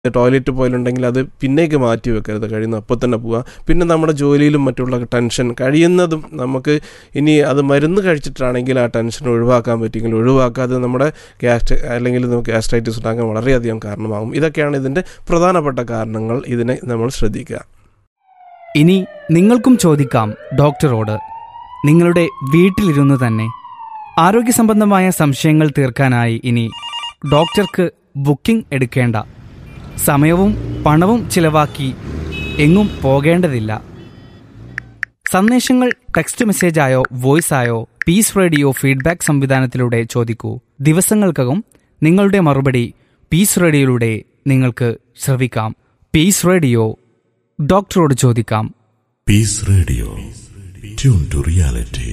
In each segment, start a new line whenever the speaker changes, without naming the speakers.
Toilet പോയിലുണ്ടെങ്കിൽ അത് പിന്നേക്ക് മാറ്റി വെക്കരുത് കഴിയുന്ന അപ്പോൾ തന്നെ പോവുക പിന്നെ നമ്മുടെ ജോലിയിലും മറ്റുള്ള ടെൻഷൻ കഴിയുന്നതും നമുക്ക് ഇനി അത് മരുന്ന് കഴിച്ചിട്ടാണെങ്കിൽ ആ ടെൻഷൻ ഒഴിവാക്കാൻ പറ്റുമെങ്കിൽ ഒഴിവാക്കാതെ നമ്മുടെ ഗ്യാസ്ട്രി അല്ലെങ്കിൽ നമുക്ക് ഗ്യാസ്ട്രൈറ്റിസ് ഉണ്ടാകാൻ വളരെയധികം കാരണമാകും ഇതൊക്കെയാണ് ഇതിൻ്റെ പ്രധാനപ്പെട്ട കാരണങ്ങൾ ഇതിനെ നമ്മൾ ശ്രദ്ധിക്കുക
ഇനി നിങ്ങൾക്കും ചോദിക്കാം ഡോക്ടറോട് നിങ്ങളുടെ വീട്ടിലിരുന്ന് തന്നെ ആരോഗ്യ സംബന്ധമായ സംശയങ്ങൾ തീർക്കാനായി ഇനി ഡോക്ടർക്ക് ബുക്കിംഗ് എടുക്കേണ്ട സമയവും പണവും ചിലവാക്കി എങ്ങും പോകേണ്ടതില്ല സന്ദേശങ്ങൾ ടെക്സ്റ്റ് മെസ്സേജായോ വോയിസ് ആയോ പീസ് റേഡിയോ ഫീഡ്ബാക്ക് സംവിധാനത്തിലൂടെ ചോദിക്കൂ ദിവസങ്ങൾക്കകം നിങ്ങളുടെ മറുപടി പീസ് റേഡിയോയിലൂടെ നിങ്ങൾക്ക് ശ്രവിക്കാം പീസ് റേഡിയോ ഡോക്ടറോട് ചോദിക്കാം
Peace Radio. Tune to reality.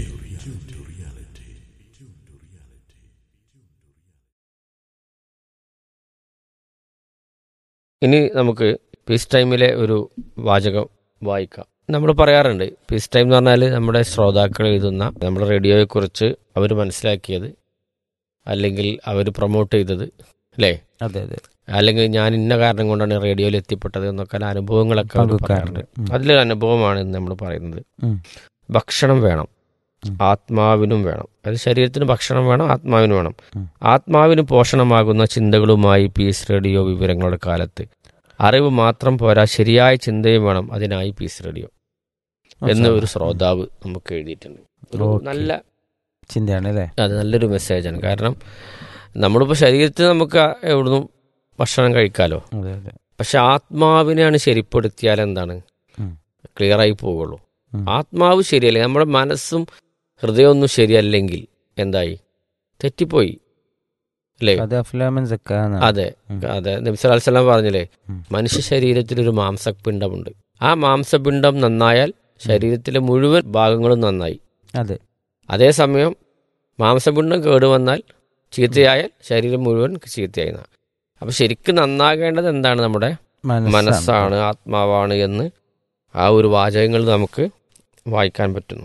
ഇനി നമുക്ക് പീസ് ടൈമിലെ ഒരു വാചകം വായിക്കാം നമ്മൾ പറയാറുണ്ട് പീസ് ടൈം എന്ന് പറഞ്ഞാൽ നമ്മുടെ ശ്രോതാക്കൾ എഴുതുന്ന നമ്മുടെ റേഡിയോയെക്കുറിച്ച് അവർ മനസ്സിലാക്കിയത് അല്ലെങ്കിൽ അവർ പ്രൊമോട്ട് ചെയ്തത് അല്ലേ
അതെ അതെ
അല്ലെങ്കിൽ ഞാൻ ഇന്ന കാരണം കൊണ്ടാണ് റേഡിയോയിൽ എത്തിപ്പെട്ടത് എന്നൊക്കെ ഉള്ള അനുഭവങ്ങളൊക്കെ അവർ
പങ്കുവെക്കാറുണ്ട്.
പറയാറുണ്ട്
ഉം.
അതിലൊരു അനുഭവമാണ് ഇന്ന് നമ്മൾ പറയുന്നത്
ഉം.
ഭക്ഷണം വേണം
ഉം.
ആത്മാവിനും വേണം അത് ശരീരത്തിന് ഭക്ഷണം വേണം ആത്മാവിനും വേണം
ഉം.
ആത്മാവിന് പോഷണമാകുന്ന ചിന്തകളുമായി പീസ് റേഡിയോ വിവരങ്ങളുടെ കാലത്ത് അറിവ് മാത്രം പോരാ ശരിയായ ചിന്തയും വേണം അതിനായി പീസ് റേഡിയോ എന്ന് ഒരു ശ്രോതാവ് നമുക്ക് എഴുതിയിട്ടുണ്ട് ഒരു
ഓക്കേ.
നല്ല
ചിന്തയാണ് അല്ലേ
അത് നല്ലൊരു മെസ്സേജാണ് കാരണം നമ്മളിപ്പോൾ ശരീരത്തിൽ നമുക്ക് എവിടുന്നും ഭക്ഷണം കഴിക്കാലോ
അതെ അതെ
പക്ഷെ ആത്മാവിനെയാണ് ശരിപ്പെടുത്തിയാൽ എന്താണ്
ഉം.
ക്ലിയർ ആയി പോവുള്ളൂ
ഉം.
ആത്മാവ് ശരിയല്ല നമ്മുടെ മനസ്സും ഹൃദയമൊന്നും ശരിയല്ലെങ്കിൽ എന്തായി തെറ്റിപ്പോയി അല്ലേ
അത് അഫ്ലാമൻ സക്കാന്നാണ്.
അതെ
ഉം.
അതെ നബ്സലാസ്ലാം പറഞ്ഞില്ലേ
ഉം.
മനുഷ്യ ശരീരത്തിൽ ഒരു മാംസപിണ്ഡമുണ്ട് ആ മാംസപിണ്ഡം നന്നായാൽ ശരീരത്തിലെ മുഴുവൻ ഭാഗങ്ങളും നന്നായി
അതെ
അതേസമയം മാംസപിണ്ഡം കേടുവന്നാൽ ചീത്തയായാൽ ശരീരം മുഴുവൻ ചീത്തയായി എന്നാ. അപ്പൊ ശരിക്കും നന്നാകേണ്ടത് എന്താണ് നമ്മുടെ മനസ്സാണ് ആത്മാവാണ് എന്ന് ആ ഒരു വാചകങ്ങൾ നമുക്ക് വായിക്കാൻ പറ്റുന്നു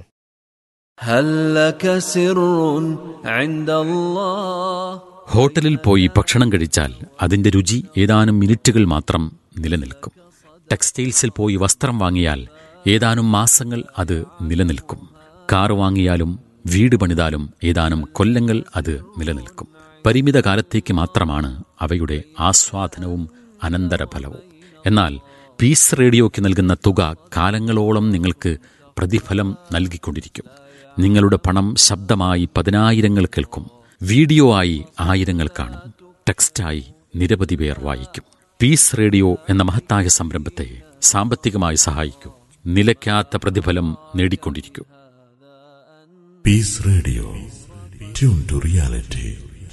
هل لك سر عند الله
ഹോട്ടലിൽ പോയി ഭക്ഷണം കഴിച്ചാൽ അതിന്റെ രുചി ഏതാനും മിനിറ്റുകൾ മാത്രം നിലനിൽക്കും ടെക്സ്റ്റൈൽസിൽ പോയി വസ്ത്രം വാങ്ങിയാൽ ഏതാനും മാസങ്ങൾ അത് നിലനിൽക്കും കാർ വാങ്ങിയാലും വീട് പണിതാലും ഏതാനും കൊല്ലങ്ങൾ അത് നിലനിൽക്കും പരിമിത കാലത്തേക്ക് മാത്രമാണ് അവയുടെ ആസ്വാദനവും അനന്തരഫലവും എന്നാൽ പീസ് റേഡിയോയ്ക്ക് നൽകുന്ന തുക കാലങ്ങളോളം നിങ്ങൾക്ക് പ്രതിഫലം നൽകിക്കൊണ്ടിരിക്കും നിങ്ങളുടെ പണം ശബ്ദമായി പതിനായിരങ്ങൾ കേൾക്കും വീഡിയോ ആയി ആയിരങ്ങൾ കാണും ടെക്സ്റ്റായി നിരവധി പേർ വായിക്കും പീസ് റേഡിയോ എന്ന മഹത്തായ സംരംഭത്തെ സാമ്പത്തികമായി സഹായിക്കൂ നിലയ്ക്കാത്ത പ്രതിഫലം നേടിക്കൊണ്ടിരിക്കൂ
Peace Radio. Tune to reality.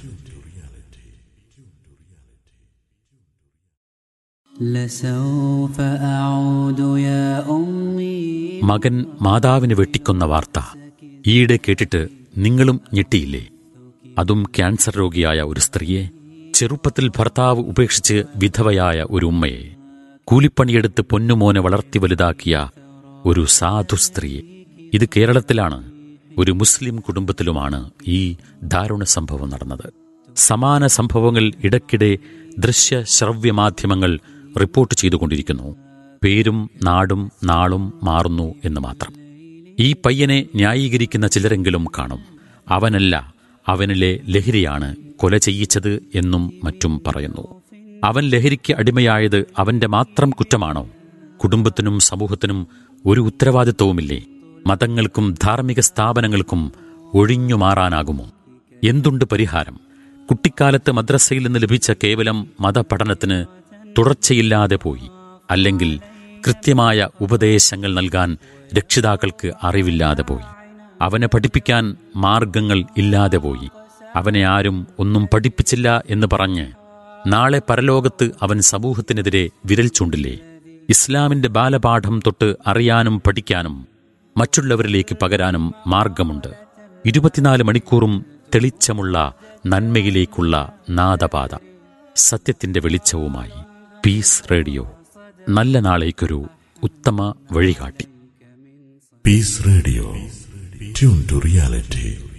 لسوف أعود يا أمي
മകൻ മാതാവിനെ വെട്ടിക്കൊന്ന വാർത്ത ഈയിടെ കേട്ടിട്ട് നിങ്ങളും ഞെട്ടിയില്ലേ അതും ക്യാൻസർ രോഗിയായ ഒരു സ്ത്രീയെ ചെറുപ്പത്തിൽ ഭർത്താവ് ഉപേക്ഷിച്ച് വിധവയായ ഒരു ഉമ്മയെ കൂലിപ്പണിയെടുത്ത് പൊന്നുമോനെ വളർത്തി വലുതാക്കിയ ഒരു സാധു സ്ത്രീയെ ഇത് കേരളത്തിലാണ് ഒരു മുസ്ലിം കുടുംബത്തിലുമാണ് ഈ ദാരുണ സംഭവം നടന്നത് സമാന സംഭവങ്ങൾ ഇടയ്ക്കിടെ ദൃശ്യ ശ്രവ്യ മാധ്യമങ്ങൾ റിപ്പോർട്ട് ചെയ്തുകൊണ്ടിരിക്കുന്നു പേരും നാടും നാളും മാറുന്നു എന്ന് മാത്രം ഈ പയ്യനെ ന്യായീകരിക്കുന്ന ചിലരെങ്കിലും കാണും അവനല്ല അവനിലെ ലഹരിയാണ് കൊല ചെയ്യിച്ചത് എന്നും മറ്റും പറയുന്നു അവൻ ലഹരിക്ക് അടിമയായത് അവന്റെ മാത്രം കുറ്റമാണോ കുടുംബത്തിനും സമൂഹത്തിനും ഒരു ഉത്തരവാദിത്വവുമില്ലേ മതങ്ങൾക്കും ധാർമ്മിക സ്ഥാപനങ്ങൾക്കും ഒഴിഞ്ഞു മാറാനാകുമോ എന്തുണ്ട് പരിഹാരം കുട്ടിക്കാലത്ത് മദ്രസയിൽ നിന്ന് ലഭിച്ച കേവലം മതപഠനത്തിന് തുടർച്ചയില്ലാതെ പോയി അല്ലെങ്കിൽ കൃത്യമായ ഉപദേശങ്ങൾ നൽകാൻ രക്ഷിതാക്കൾക്ക് അറിവില്ലാതെ പോയി അവനെ പഠിപ്പിക്കാൻ മാർഗങ്ങൾ ഇല്ലാതെ പോയി അവനെ ആരും ഒന്നും പഠിപ്പിച്ചില്ല എന്ന് പറഞ്ഞ് നാളെ പരലോകത്ത് അവൻ സമൂഹത്തിനെതിരെ വിരൽ ചൂണ്ടില്ലേ ഇസ്ലാമിന്റെ ബാലപാഠം തൊട്ട് അറിയാനും പഠിക്കാനും മറ്റുള്ളവരിലേക്ക് പകരാനും മാർഗമുണ്ട് ഇരുപത്തിനാല് മണിക്കൂറും തെളിച്ചമുള്ള നന്മയിലേക്കുള്ള നാദപാത സത്യത്തിന്റെ വെളിച്ചവുമായി പീസ് റേഡിയോ നല്ല നാളേക്കൊരു ഉത്തമ വഴികാട്ടി
Peace Radio. Tune to reality.